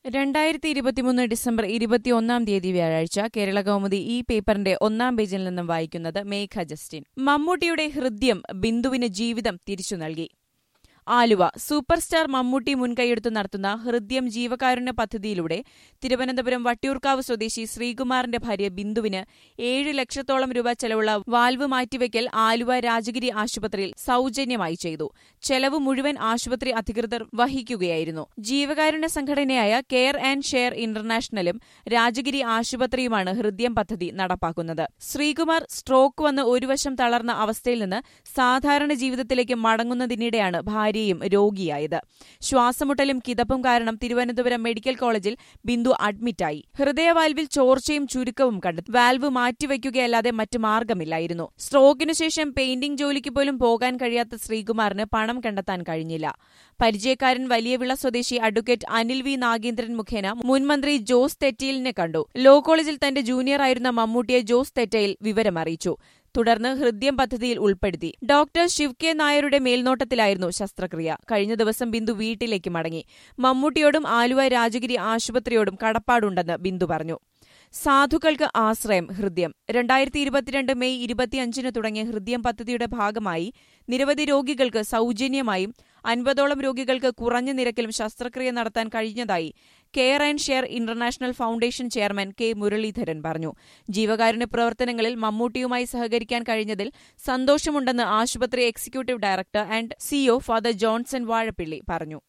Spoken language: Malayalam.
രണ്ടായിരത്തി ഇരുപത്തിമൂന്ന് ഡിസംബർ ഇരുപത്തിയൊന്നാം തീയതി വ്യാഴാഴ്ച കേരള കൗമുദി ഈ പേപ്പറിന്റെ ഒന്നാം പേജിൽ നിന്നും വായിക്കുന്നത് മേഘ ജസ്റ്റിൻ മമ്മൂട്ടിയുടെ ഹൃദ്യം ബിന്ദുവിന് ജീവിതം തിരിച്ചു നൽകി ആലുവ സൂപ്പർ സ്റ്റാർ മമ്മൂട്ടി മുൻകൈയെടുത്ത് നടത്തുന്ന ഹൃദ്യം ജീവകാരുണ്യ പദ്ധതിയിലൂടെ തിരുവനന്തപുരം വട്ടിയൂർക്കാവ് സ്വദേശി ശ്രീകുമാറിന്റെ ഭാര്യ ബിന്ദുവിന് ഏഴ് ലക്ഷത്തോളം രൂപ ചെലവുള്ള വാൽവ് മാറ്റിവെക്കൽ ആലുവ രാജഗിരി ആശുപത്രിയിൽ സൌജന്യമായി ചെയ്തു ചെലവ് മുഴുവൻ ആശുപത്രി അധികൃതർ വഹിക്കുകയായിരുന്നു ജീവകാരുണ്യ സംഘടനയായ കെയർ ആൻഡ് ഷെയർ ഇന്റർനാഷണലും രാജഗിരി ആശുപത്രിയുമാണ് ഹൃദ്യം പദ്ധതി നടപ്പാക്കുന്നത് ശ്രീകുമാർ സ്ട്രോക്ക് വന്ന് ഒരു വശം തളർന്ന അവസ്ഥയിൽ നിന്ന് സാധാരണ ജീവിതത്തിലേക്ക് മടങ്ങുന്നതിനിടെയാണ് ഭാര്യയും രോഗിയായത് ശ്വാസമുട്ടലും കിതപ്പും കാരണം തിരുവനന്തപുരം മെഡിക്കൽ കോളേജിൽ ബിന്ദു അഡ്മിറ്റായി ഹൃദയവാൽവിൽ ചോർച്ചയും ചുരുക്കവും കണ്ടെത്തി വാൽവ് മാറ്റിവെക്കുകയല്ലാതെ മറ്റു മാർഗമില്ലായിരുന്നു സ്ട്രോക്കിനു ശേഷം പെയിന്റിംഗ് ജോലിക്ക് പോലും പോകാൻ കഴിയാത്ത ശ്രീകുമാറിന് പണം കണ്ടെത്താൻ കഴിഞ്ഞില്ല പരിചയക്കാരൻ വലിയവിള സ്വദേശി അഡ്വക്കേറ്റ് അനിൽ വി നാഗേന്ദ്രൻ മുഖേന മുൻമന്ത്രി ജോസ് തെറ്റയിലിനെ കണ്ടു ലോ കോളേജിൽ തന്റെ ജൂനിയർ ആയിരുന്ന മമ്മൂട്ടിയെ ജോസ് തെറ്റയിൽ വിവരമറിയിച്ചു തുടർന്ന് ഹൃദ്യം പദ്ധതിയിൽ ഉൾപ്പെടുത്തി ഡോക്ടർ ശിവ് കെ നായരുടെ മേൽനോട്ടത്തിലായിരുന്നു ശസ്ത്രക്രിയ കഴിഞ്ഞ ദിവസം ബിന്ദു വീട്ടിലേക്ക് മടങ്ങി മമ്മൂട്ടിയോടും ആലുവ രാജഗിരി ആശുപത്രിയോടും കടപ്പാടുണ്ടെന്ന് ബിന്ദു പറഞ്ഞു സാധുക്കൾക്ക് ആശ്രയം ഹൃദ്യം രണ്ടായിരത്തി ഇരുപത്തിരണ്ട് മെയ് ഇരുപത്തിയഞ്ചിന് തുടങ്ങിയ ഹൃദ്യം പദ്ധതിയുടെ ഭാഗമായി നിരവധി രോഗികൾക്ക് സൌജന്യമായും അൻപതോളം രോഗികൾക്ക് കുറഞ്ഞ നിരക്കിലും ശസ്ത്രക്രിയ നടത്താൻ കഴിഞ്ഞതായി care and share international foundation chairman K Muraleedharan പറഞ്ഞു ജീവകാരുണ്യ പ്രവർത്തനങ്ങളിൽ മമ്മൂട്ടിയുമായി സഹകരിക്കാൻ കഴിഞ്ഞതിൽ സന്തോഷമുണ്ടെന്ന് ആശുപത്രി executive director and CEO father Johnson Vazhappilly പറഞ്ഞു